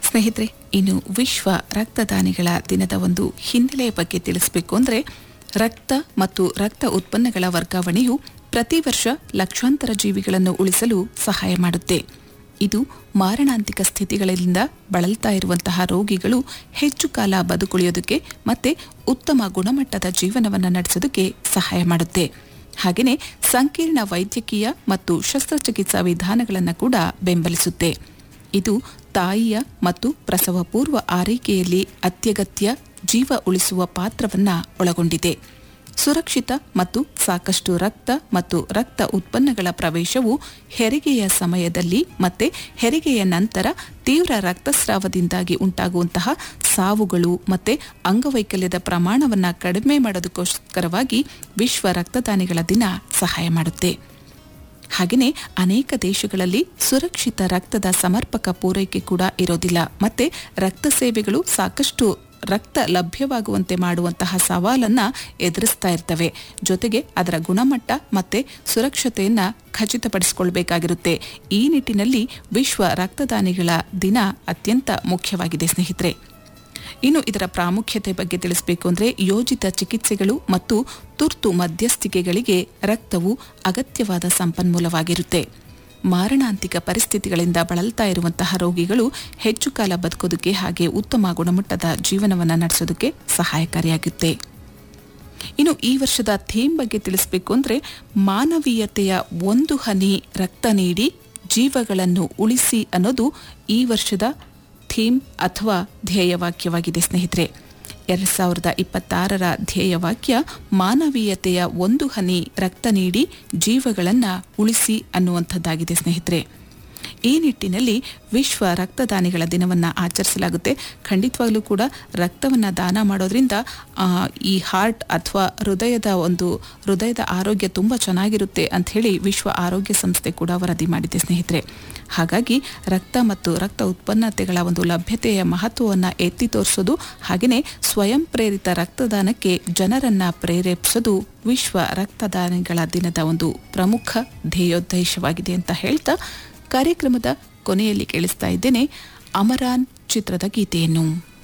ಸ್ನೇಹಿತರೆ ಇನ್ನು ವಿಶ್ವ ರಕ್ತದಾನಿಗಳ ದಿನದ ಒಂದು ಹಿನ್ನೆಲೆಯ ಬಗ್ಗೆ ತಿಳಿಸಬೇಕು ಅಂದರೆ ರಕ್ತ ಮತ್ತು ರಕ್ತ ಉತ್ಪನ್ನಗಳ ವರ್ಗಾವಣೆಯು ಪ್ರತಿ ವರ್ಷ ಲಕ್ಷಾಂತರ ಜೀವಿಗಳನ್ನು ಉಳಿಸಲು ಸಹಾಯ ಮಾಡುತ್ತೆ ಇದು ಮಾರಣಾಂತಿಕ ಸ್ಥಿತಿಗಳಿಂದ ಬಳಲ್ತಾ ಇರುವಂತಹ ರೋಗಿಗಳು ಹೆಚ್ಚು ಕಾಲ ಬದುಕುಳಿಯೋದಕ್ಕೆ ಮತ್ತೆ ಉತ್ತಮ ಗುಣಮಟ್ಟದ ಜೀವನವನ್ನು ನಡೆಸೋದಕ್ಕೆ ಸಹಾಯ ಮಾಡುತ್ತೆ ಹಾಗೆಯೇ ಸಂಕೀರ್ಣ ವೈದ್ಯಕೀಯ ಮತ್ತು ಶಸ್ತ್ರಚಿಕಿತ್ಸಾ ವಿಧಾನಗಳನ್ನು ಕೂಡ ಬೆಂಬಲಿಸುತ್ತೆ ಇದು ತಾಯಿಯ ಮತ್ತು ಪ್ರಸವ ಪೂರ್ವ ಆರೈಕೆಯಲ್ಲಿ ಅತ್ಯಗತ್ಯ ಜೀವ ಉಳಿಸುವ ಪಾತ್ರವನ್ನ ಒಳಗೊಂಡಿದೆ ಸುರಕ್ಷಿತ ಮತ್ತು ಸಾಕಷ್ಟು ರಕ್ತ ಮತ್ತು ರಕ್ತ ಉತ್ಪನ್ನಗಳ ಪ್ರವೇಶವು ಹೆರಿಗೆಯ ಸಮಯದಲ್ಲಿ ಮತ್ತೆ ಹೆರಿಗೆಯ ನಂತರ ತೀವ್ರ ರಕ್ತಸ್ರಾವದಿಂದಾಗಿ ಉಂಟಾಗುವಂತಹ ಸಾವುಗಳು ಮತ್ತೆ ಅಂಗವೈಕಲ್ಯದ ಪ್ರಮಾಣವನ್ನು ಕಡಿಮೆ ಮಾಡೋದಕ್ಕೋಸ್ಕರವಾಗಿ ವಿಶ್ವ ರಕ್ತದಾನಿಗಳ ದಿನ ಸಹಾಯ ಮಾಡುತ್ತೆ ಹಾಗೆಯೇ ಅನೇಕ ದೇಶಗಳಲ್ಲಿ ಸುರಕ್ಷಿತ ರಕ್ತದ ಸಮರ್ಪಕ ಪೂರೈಕೆ ಕೂಡ ಇರೋದಿಲ್ಲ ಮತ್ತೆ ರಕ್ತ ಸೇವೆಗಳು ಸಾಕಷ್ಟು ರಕ್ತ ಲಭ್ಯವಾಗುವಂತೆ ಮಾಡುವಂತಹ ಸವಾಲನ್ನ ಎದುರಿಸ್ತಾ ಇರ್ತವೆ ಜೊತೆಗೆ ಅದರ ಗುಣಮಟ್ಟ ಮತ್ತೆ ಸುರಕ್ಷತೆಯನ್ನ ಖಚಿತಪಡಿಸಿಕೊಳ್ಬೇಕಾಗಿರುತ್ತೆ ಈ ನಿಟ್ಟಿನಲ್ಲಿ ವಿಶ್ವ ರಕ್ತದಾನಿಗಳ ದಿನ ಅತ್ಯಂತ ಮುಖ್ಯವಾಗಿದೆ ಸ್ನೇಹಿತರೆ ಇನ್ನು ಇದರ ಪ್ರಾಮುಖ್ಯತೆ ಬಗ್ಗೆ ತಿಳಿಸಬೇಕು ಅಂದರೆ ಯೋಜಿತ ಚಿಕಿತ್ಸೆಗಳು ಮತ್ತು ತುರ್ತು ಮಧ್ಯಸ್ಥಿಕೆಗಳಿಗೆ ರಕ್ತವು ಅಗತ್ಯವಾದ ಸಂಪನ್ಮೂಲವಾಗಿರುತ್ತೆ ಮಾರಣಾಂತಿಕ ಪರಿಸ್ಥಿತಿಗಳಿಂದ ಬಳಲ್ತಾ ಇರುವಂತಹ ರೋಗಿಗಳು ಹೆಚ್ಚು ಕಾಲ ಬದುಕೋದಕ್ಕೆ ಹಾಗೆ ಉತ್ತಮ ಗುಣಮಟ್ಟದ ಜೀವನವನ್ನು ನಡೆಸೋದಕ್ಕೆ ಸಹಾಯಕಾರಿಯಾಗುತ್ತೆ ಇನ್ನು ಈ ವರ್ಷದ ಥೀಮ್ ಬಗ್ಗೆ ತಿಳಿಸಬೇಕು ಅಂದರೆ ಮಾನವೀಯತೆಯ ಒಂದು ಹನಿ ರಕ್ತ ನೀಡಿ ಜೀವಗಳನ್ನು ಉಳಿಸಿ ಅನ್ನೋದು ಈ ವರ್ಷದ ಥೀಮ್ ಅಥವಾ ಧ್ಯೇಯವಾಕ್ಯವಾಗಿದೆ ಸ್ನೇಹಿತರೆ ಎರಡು ಸಾವಿರದ ಇಪ್ಪತ್ತಾರರ ಧ್ಯೇಯವಾಕ್ಯ ಮಾನವೀಯತೆಯ ಒಂದು ಹನಿ ರಕ್ತ ನೀಡಿ ಜೀವಗಳನ್ನು ಉಳಿಸಿ ಅನ್ನುವಂಥದ್ದಾಗಿದೆ ಸ್ನೇಹಿತರೆ ಈ ನಿಟ್ಟಿನಲ್ಲಿ ವಿಶ್ವ ರಕ್ತದಾನಿಗಳ ದಿನವನ್ನು ಆಚರಿಸಲಾಗುತ್ತೆ ಖಂಡಿತವಾಗ್ಲೂ ಕೂಡ ರಕ್ತವನ್ನು ದಾನ ಮಾಡೋದ್ರಿಂದ ಆ, ಈ ಹಾರ್ಟ್ ಅಥವಾ ಹೃದಯದ ಒಂದು ಹೃದಯದ ಆರೋಗ್ಯ ತುಂಬ ಚೆನ್ನಾಗಿರುತ್ತೆ ಅಂಥೇಳಿ ವಿಶ್ವ ಆರೋಗ್ಯ ಸಂಸ್ಥೆ ಕೂಡ ವರದಿ ಮಾಡಿದೆ ಸ್ನೇಹಿತರೆ ಹಾಗಾಗಿ ರಕ್ತ ಮತ್ತು ರಕ್ತ ಉತ್ಪನ್ನತೆಗಳ ಒಂದು ಲಭ್ಯತೆಯ ಮಹತ್ವವನ್ನು ಎತ್ತಿ ತೋರಿಸೋದು ಹಾಗೆಯೇ ಸ್ವಯಂ ಪ್ರೇರಿತ ರಕ್ತದಾನಕ್ಕೆ ಜನರನ್ನ ಪ್ರೇರೇಪಿಸೋದು ವಿಶ್ವ ರಕ್ತದಾನಿಗಳ ದಿನದ ಒಂದು ಪ್ರಮುಖ ಧ್ಯೇಯೋದ್ದೇಶವಾಗಿದೆ ಅಂತ ಹೇಳ್ತಾ ಕಾರ್ಯಕ್ರಮದ ಕೊನೆಯಲ್ಲಿ ಕೇಳಿಸ್ತಾ ಇದ್ದೇನೆ ಅಮರಾನ್ ಚಿತ್ರದ ಗೀತೆಯನ್ನು